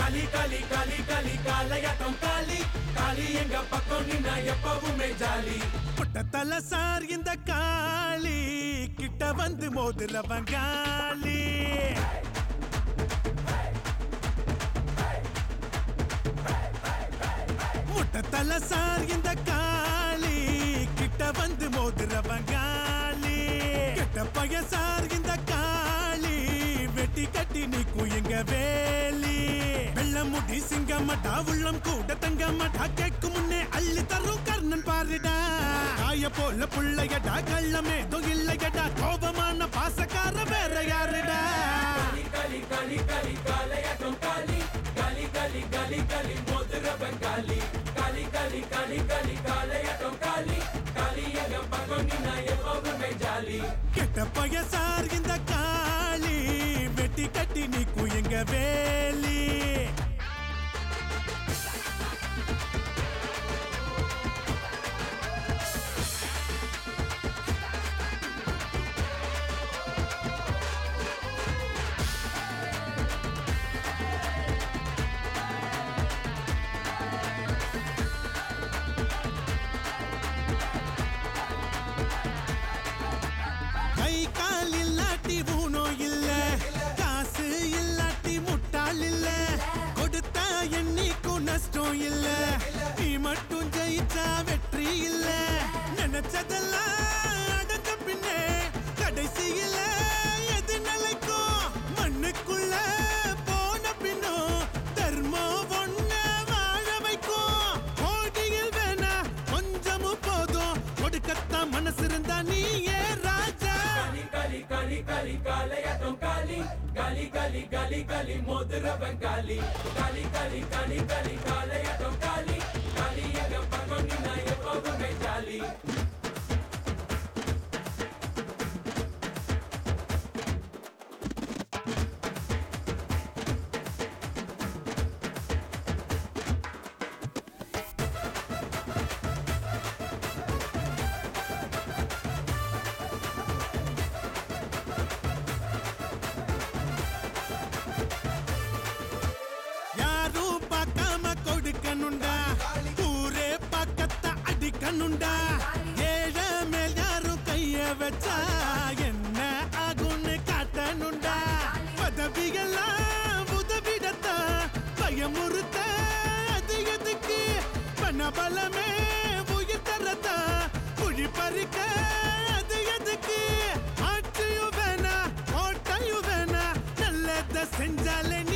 காலி காலி காலி காலி காலையாட்டம் காலி காலி எங்க பக்கம் நின்னா எப்பவுமே ஜாலி புட்டத்தல சார் இந்த காளி கிட்ட வந்து மோதுறவன் காளி முட்டத்தல சார் இந்த காளி கிட்ட வந்து மோதுறவன் காளி கெட்ட பைய சார் இந்த காளி வெட்டி கட்டி நீக்கும் எங்க வேலி வெள்ள முடி சிங்கமடா உள்ளம் கூட தங்கமடா கேட்கும் முன்னே அள்ளி தரும் கர்ணன் பாருடா காய போல புள்ளையடா கள்ளமேதோ இல்லையடா கோபமான பாசக்கார வேற யாருடா காலி காலி காலி காலி காலையாட்டம் காலி காலி காலி காலி காலி மோதுறவன் காலி காலி காலி காலி காலி காலையாட்டம் காலி காலி எங்க பக்கம் நின்னா எப்பவுமே ஜாலி கெட்ட பைய சார் இந்த காளி வெட்டி கட்டி நீக்கும் எங்க வேலி கை கால் இல்லாட்டி ஊனோ இல்ல காசு இல்லாட்டி முட்டாள் இல்ல கொடுத்தா என்னைக்கும் நஷ்டம் இல்ல நீ மட்டும் ஜெயிச்சா வெற்றி இல்ல நினைச்சதெல்லாம் அடைஞ்ச பின்னே கடைசியில எது நிலைக்கும் மண்ணுக்குள்ள போன பின்னும் தர்மம் ஒண்ண வாழ வைக்கும் கோடியில் வேணா கொஞ்சமும் போதும் கொடுக்கத்தான் மனசு இருந்தா நீயே ராஜா காலி காலி காலி காலி காலையாட்டம் காலி காலி காலி காலி காலி மோதுறவன் காலி காலி காலி காலி காலி காலையாட்டம் காலி காலி எங்க பக்கம் நின்னா எப்பவுமே ஜாலி யாரும் பார்க்காம கொடுக்கணுண்டா ஊரே பக்கத்த அடிக்கணுண்டா ஏழ மேல் யாரும் கைய வச்சா என்ன ஆகும்னு காட்டணுண்டா பதவியெல்லாம் உதவிடத்தா பயமுறுத்த அது எதுக்கு பண பலமே உயிர் தரத்தா குழி பறிக்க அது எதுக்கு ஆட்சியும் வேணா ஓட்டையும் வேணா நல்லத செஞ்சாலே